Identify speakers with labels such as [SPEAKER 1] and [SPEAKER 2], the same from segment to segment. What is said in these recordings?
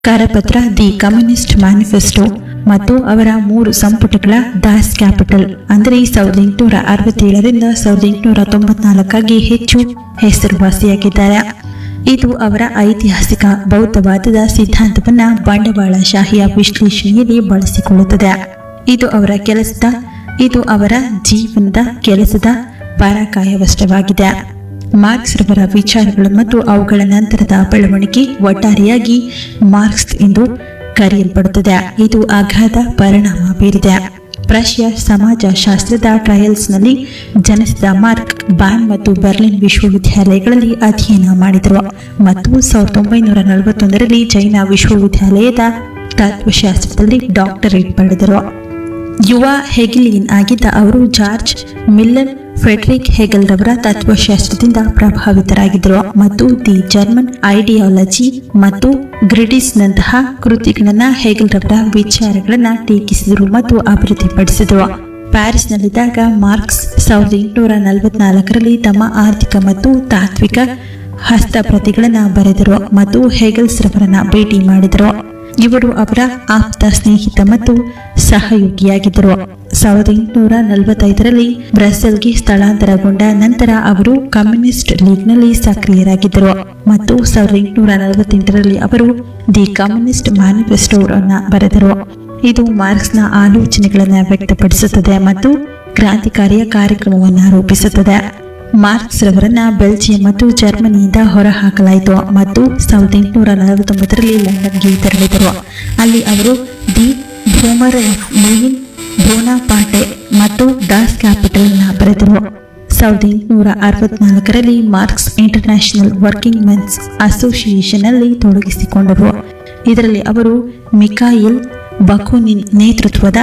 [SPEAKER 1] ಕರಪತ್ರ the communist manifesto ಮತ್ತು ಅವರ ಮೂರು ಸಂಪುಟಗಳ ದಾಸ್ ಕ್ಯಾಪಿಟಲ್ ಅಂದರೆ ಸಾವಿರದ ಎಂಟುನೂರ ಅರವತ್ತೇಳರಿಂದ ಸಾವಿರದ ಎಂಟುನೂರ ತೊಂಬತ್ನಾಲ್ಕಾಗಿ ಹೆಚ್ಚು ಹೆಸರುವಾಸಿಯಾಗಿದ್ದಾರೆ ಇದು ಅವರ ಐತಿಹಾಸಿಕ ಬೌದ್ಧವಾದದ ಸಿದ್ಧಾಂತವನ್ನ ಬಂಡವಾಳಶಾಹಿಯ ವಿಶ್ಲೇಷಣೆಯಲ್ಲಿ ಬಳಸಿಕೊಳ್ಳುತ್ತದೆ ಇದು ಅವರ ಕೆಲಸದ ಇದು ಅವರ ಜೀವನದ ಕೆಲಸದ ಪರಾಕಾಯವಷ್ಟವಾಗಿದೆ ಮಾರ್ಕ್ಸ್ ರವರ ವಿಚಾರಗಳು ಮತ್ತು ಅವುಗಳ ನಂತರದ ಬೆಳವಣಿಗೆ ಒಟ್ಟಾರೆಯಾಗಿ ಮಾರ್ಕ್ಸ್ ಎಂದು ಕರೆಯಲ್ಪಡುತ್ತದೆ ಇದು ಅಗಾಧ ಪರಿಣಾಮ ಬೀರಿದೆ ಪ್ರಷ್ಯಾ ಸಮಾಜಶಾಸ್ತ್ರದ ಟ್ರಯಲ್ಸ್ನಲ್ಲಿ ಜನಿಸಿದ ಮಾರ್ಕ್ ಬಾನ್ ಮತ್ತು ಬರ್ಲಿನ್ ವಿಶ್ವವಿದ್ಯಾಲಯಗಳಲ್ಲಿ ಅಧ್ಯಯನ ಮಾಡಿದರು ಮತ್ತು ಸಾವಿರದ ಒಂಬೈನೂರ ನಲವತ್ತೊಂದರಲ್ಲಿ ಜೈನ ವಿಶ್ವವಿದ್ಯಾಲಯದ ತತ್ವಶಾಸ್ತ್ರದಲ್ಲಿ ಡಾಕ್ಟರೇಟ್ ಪಡೆದರು ಯುವ ಹೆಗಿಲಿಯನ್ ಆಗಿದ್ದ ಅವರು ಜಾರ್ಜ್ ಮಿಲ್ಲರ್ ಫೆಡ್ರಿಕ್ ಹೆಗಲ್ ರವರ ತತ್ವಶಾಸ್ತ್ರದಿಂದ ಪ್ರಭಾವಿತರಾಗಿದ್ದರು ಮತ್ತು ದಿ ಜರ್ಮನ್ ಐಡಿಯಾಲಜಿ ಮತ್ತು ಗ್ರಿಡಿಸ್ನಂತಹ ಕೃತಿಗಳನ್ನ ಹೆಗಲ್ ರವರ ವಿಚಾರಗಳನ್ನ ಟೀಕಿಸಿದರು ಮತ್ತು ಅಭಿವೃದ್ಧಿಪಡಿಸಿದರು ಪ್ಯಾರಿಸ್ನಲ್ಲಿದ್ದಾಗ ಮಾರ್ಕ್ಸ್ ಸಾವಿರದ ಎಂಟುನೂರ ನಲವತ್ನಾಲ್ಕರಲ್ಲಿ ತಮ್ಮ ಆರ್ಥಿಕ ಮತ್ತು ತಾತ್ವಿಕ ಹಸ್ತಪ್ರತಿಗಳನ್ನು ಬರೆದರು ಮತ್ತು ಹೆಗಲ್ಸ್ ರವರನ್ನ ಭೇಟಿ ಮಾಡಿದರು ಇವರು ಅವರ ಆಪ್ತ ಸ್ನೇಹಿತ ಮತ್ತು ಸಹಯೋಗಿಯಾಗಿದ್ದರು ಸಾವಿರದ ಎಂಟುನೂರ ನಲವತ್ತೈದರಲ್ಲಿ ಬ್ರಸೆಲ್ಗೆ ಸ್ಥಳಾಂತರಗೊಂಡ ನಂತರ ಅವರು ಕಮ್ಯುನಿಸ್ಟ್ ಲೀಗ್ನಲ್ಲಿ ಸಕ್ರಿಯರಾಗಿದ್ದರು ಮತ್ತು ಸಾವಿರದ ಎಂಟುನೂರ ನಲವತ್ತೆಂಟರಲ್ಲಿ ಅವರು ದಿ ಕಮ್ಯುನಿಸ್ಟ್ ಮ್ಯಾನಿಫೆಸ್ಟೋರನ್ನ ಬರೆದರು ಇದು ಮಾರ್ಕ್ಸ್ನ ಆಲೋಚನೆಗಳನ್ನು ವ್ಯಕ್ತಪಡಿಸುತ್ತದೆ ಮತ್ತು ಕ್ರಾಂತಿಕಾರಿಯ ಕಾರ್ಯಕ್ರಮವನ್ನು ರೂಪಿಸುತ್ತದೆ ಮಾರ್ಕ್ಸ್ ರವರನ್ನ ಬೆಲ್ಜಿಯಂ ಮತ್ತು ಜರ್ಮನಿಯಿಂದ ಹೊರಹಾಕಲಾಯಿತು ಮತ್ತು ಸಾವಿರದ ಎಂಟುನೂರ ನಲವತ್ತೊಂಬತ್ತರಲ್ಲಿ ಲಂಡನ್ಗೆ ತೆರಳಿದರು ಅಲ್ಲಿ ಅವರು ದಿ ಭೂಮರ್ ಲೂಯಿನ್ ಬೋನಾಪಾಟೆ ಮತ್ತು ದಾಸ್ ಕ್ಯಾಪಿಟಲ್ನ ಬರೆದರು ಸಾವಿರದ ಎಂಟುನೂರ ಅರವತ್ನಾಲ್ಕರಲ್ಲಿ Marx International Working Men's Association ಅಲ್ಲಿ ತೊಡಗಿಸಿಕೊಂಡರು ಇದರಲ್ಲಿ ಅವರು ಮಿಕಾಯಿಲ್ ಬಕೋನಿನ್ ನೇತೃತ್ವದ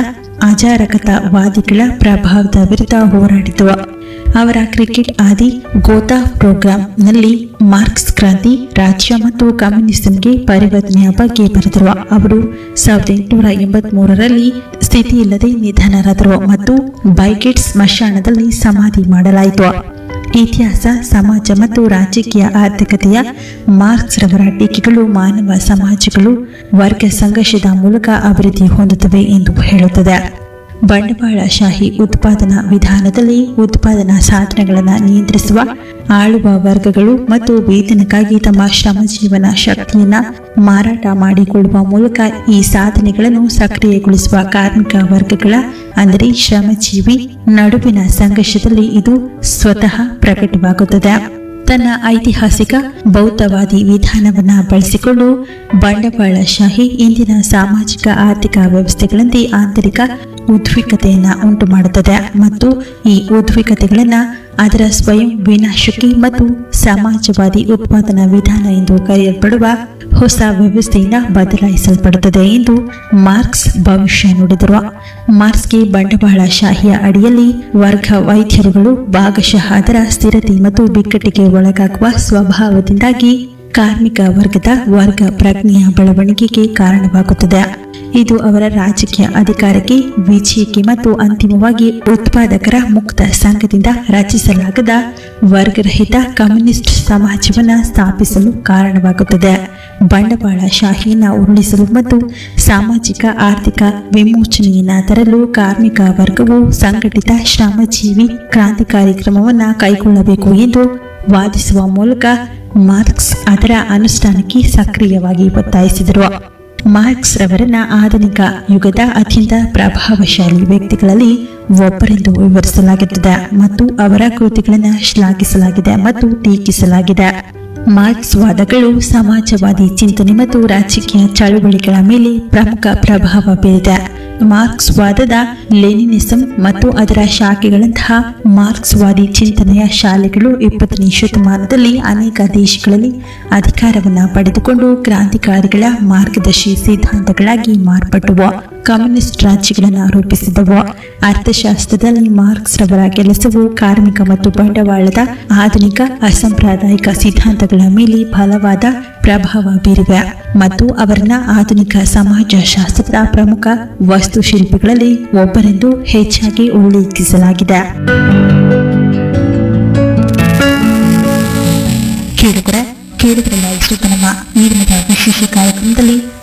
[SPEAKER 1] ಅಜಾರಕತವಾದಿಗಳ ಪ್ರಭಾವದ ವಿರುದ್ಧ ಹೋರಾಡಿದರು ಅವರ ಕ್ರಿಕೆಟ್ ಆದಿ ಗೋತಾ ಪ್ರೋಗ್ರಾಂನಲ್ಲಿ ಮಾರ್ಕ್ಸ್ ಕ್ರಾಂತಿ ರಾಜ್ಯ ಮತ್ತು ಕಮ್ಯುನಿಸಂಗೆ ಪರಿವರ್ತನೆಯ ಬಗ್ಗೆ ಬರೆದರು ಅವರು ಸಾವಿರದ ಎಂಟುನೂರ ಎಂಬತ್ಮೂರರಲ್ಲಿ ಸ್ಥಿತಿಯಿಲ್ಲದೆ ನಿಧನರಾದರು ಮತ್ತು ಬೈಗೆಟ್ ಸ್ಮಶಾನದಲ್ಲಿ ಸಮಾಧಿ ಮಾಡಲಾಯಿತು ಇತಿಹಾಸ ಸಮಾಜ ಮತ್ತು ರಾಜಕೀಯ ಆರ್ಥಿಕತೆಯ ಮಾರ್ಕ್ಸ್ ರವರ ಟೀಕೆಗಳು ಮಾನವ ಸಮಾಜಗಳು ವರ್ಗ ಸಂಘರ್ಷದ ಮೂಲಕ ಅಭಿವೃದ್ಧಿ ಹೊಂದುತ್ತವೆ ಎಂದು ಹೇಳುತ್ತದೆ ಬಂಡವಾಳಶಾಹಿ ಉತ್ಪಾದನಾ ವಿಧಾನದಲ್ಲಿ ಉತ್ಪಾದನಾ ಸಾಧನಗಳನ್ನು ನಿಯಂತ್ರಿಸುವ ಆಳುವ ವರ್ಗಗಳು ಮತ್ತು ವೇತನಕ್ಕಾಗಿ ತಮ್ಮ ಶ್ರಮ ಜೀವನ ಶಕ್ತಿಯನ್ನ ಮಾರಾಟ ಮಾಡಿಕೊಳ್ಳುವ ಮೂಲಕ ಈ ಸಾಧನೆಗಳನ್ನು ಸಕ್ರಿಯಗೊಳಿಸುವ ಕಾರ್ಮಿಕ ವರ್ಗಗಳ ಅಂದರೆ ಶ್ರಮಜೀವಿ ನಡುವಿನ ಸಂಘರ್ಷದಲ್ಲಿ ಇದು ಸ್ವತಃ ಪ್ರಕಟವಾಗುತ್ತದೆ ತನ್ನ ಐತಿಹಾಸಿಕ ಬೌದ್ಧವಾದಿ ವಿಧಾನವನ್ನ ಬಳಸಿಕೊಂಡು ಬಂಡವಾಳಶಾಹಿ ಇಂದಿನ ಸಾಮಾಜಿಕ ಆರ್ಥಿಕ ವ್ಯವಸ್ಥೆಗಳಂತೆ ಆಂತರಿಕ ಉದ್ವಿಗ್ನತೆಯನ್ನ ಉಂಟು ಮಾಡುತ್ತದೆ ಮತ್ತು ಈ ಉದ್ವಿಗ್ನತೆಗಳನ್ನ ಅದರ ಸ್ವಯಂ ವಿನಾಶಕ್ಕೆ ಮತ್ತು ಸಮಾಜವಾದಿ ಉತ್ಪಾದನಾ ವಿಧಾನ ಎಂದು ಕರೆಯಲ್ಪಡುವ ಹೊಸ ವ್ಯವಸ್ಥೆಯಿಂದ ಬದಲಾಯಿಸಲ್ಪಡುತ್ತದೆ ಎಂದು ಮಾರ್ಕ್ಸ್ ಭವಿಷ್ಯ ನುಡಿದರು ಮಾರ್ಕ್ಸ್ಗೆ ಬಂಡವಾಳಶಾಹಿಯ ಅಡಿಯಲ್ಲಿ ವರ್ಗ ವೈದ್ಯರುಗಳು ಭಾಗಶಃ ಅದರ ಸ್ಥಿರತೆ ಮತ್ತು ಬಿಕ್ಕಟ್ಟಿಗೆ ಒಳಗಾಗುವ ಸ್ವಭಾವದಿಂದಾಗಿ ಕಾರ್ಮಿಕ ವರ್ಗದ ವರ್ಗ ಪ್ರಜ್ಞೆಯ ಬೆಳವಣಿಗೆಗೆ ಕಾರಣವಾಗುತ್ತದೆ ಇದು ಅವರ ರಾಜಕೀಯ ಅಧಿಕಾರಕ್ಕೆ ವಿಜಯಕ್ಕೆ ಮತ್ತು ಅಂತಿಮವಾಗಿ ಉತ್ಪಾದಕರ ಮುಕ್ತ ಸಂಘದಿಂದ ರಚಿಸಲಾಗದ ವರ್ಗರಹಿತ ಕಮ್ಯುನಿಸ್ಟ್ ಸಮಾಜವನ್ನು ಸ್ಥಾಪಿಸಲು ಕಾರಣವಾಗುತ್ತದೆ ಬಂಡವಾಳಶಾಹಿಯನ್ನು ಉರುಳಿಸಲು ಮತ್ತು ಸಾಮಾಜಿಕ ಆರ್ಥಿಕ ವಿಮೋಚನೆಯನ್ನ ತರಲು ಕಾರ್ಮಿಕ ವರ್ಗವು ಸಂಘಟಿತ ಶ್ರಮಜೀವಿ ಕ್ರಾಂತಿಕಾರಿ ಕ್ರಮವನ್ನು ಕೈಗೊಳ್ಳಬೇಕು ಎಂದು ವಾದಿಸುವ ಮೂಲಕ ಮಾರ್ಕ್ಸ್ ಅದರ ಅನುಷ್ಠಾನಕ್ಕೆ ಸಕ್ರಿಯವಾಗಿ ಒತ್ತಾಯಿಸಿದರು ಮಾರ್ಕ್ಸ್ ರವರನ್ನ ಆಧುನಿಕ ಯುಗದ ಅತ್ಯಂತ ಪ್ರಭಾವಶಾಲಿ ವ್ಯಕ್ತಿಗಳಲ್ಲಿ ಒಬ್ಬರೆಂದು ವಿವರಿಸಲಾಗುತ್ತದೆ ಮತ್ತು ಅವರ ಕೃತಿಗಳನ್ನು ಶ್ಲಾಘಿಸಲಾಗಿದೆ ಮತ್ತು ಟೀಕಿಸಲಾಗಿದೆ ಮಾರ್ಕ್ಸ್ ವಾದಗಳು ಸಮಾಜವಾದಿ ಚಿಂತನೆ ಮತ್ತು ರಾಜಕೀಯ ಚಳುವಳಿಗಳ ಮೇಲೆ ಪ್ರಮುಖ ಪ್ರಭಾವ ಬೀರಿದೆ ಮಾರ್ಕ್ಸ್ ವಾದದ ಲೆನಿನಿಸಂ ಮತ್ತು ಅದರ ಶಾಖೆಗಳಂತಹ ಮಾರ್ಕ್ಸ್ವಾದಿ ಚಿಂತನೆಯ ಶಾಲೆಗಳು ಇಪ್ಪತ್ತನೇ ಶತಮಾನದಲ್ಲಿ ಅನೇಕ ದೇಶಗಳಲ್ಲಿ ಅಧಿಕಾರವನ್ನು ಪಡೆದುಕೊಂಡು ಕ್ರಾಂತಿಕಾರಿಗಳ ಮಾರ್ಗದರ್ಶಿ ಸಿದ್ಧಾಂತಗಳಾಗಿ ಮಾರ್ಪಟ್ಟವು ಕಮ್ಯುನಿಸ್ಟ್ ರಾಜ್ಯಗಳನ್ನು ರೂಪಿಸಿದವು ಅರ್ಥಶಾಸ್ತ್ರದಲ್ಲಿ ಮಾರ್ಕ್ಸ್ ರವರ ಕೆಲಸವು ಕಾರ್ಮಿಕ ಮತ್ತು ಬಂಡವಾಳದ ಆಧುನಿಕ ಅಸಾಂಪ್ರದಾಯಿಕ ಸಿದ್ಧಾಂತಗಳ ಮೇಲೆ ಬಲವಾದ ಪ್ರಭಾವ ಬೀರಿವೆ ಮತ್ತು ಅವರನ್ನ ಆಧುನಿಕ ಸಮಾಜಶಾಸ್ತ್ರದ ಪ್ರಮುಖ ವಾಸ್ತುಶಿಲ್ಪಿಗಳಲ್ಲಿ ಒಬ್ಬರೆಂದು ಹೆಚ್ಚಾಗಿ ಉಲ್ಲೇಖಿಸಲಾಗಿದೆ ಕೇಳಿದರೆ ಕೇಳಿದ್ರಲ್ಲ ಇಷ್ಟು ನಮ್ಮ ಈ ದಿನದ ವಿಶೇಷ ಕಾರ್ಯಕ್ರಮದಲ್ಲಿ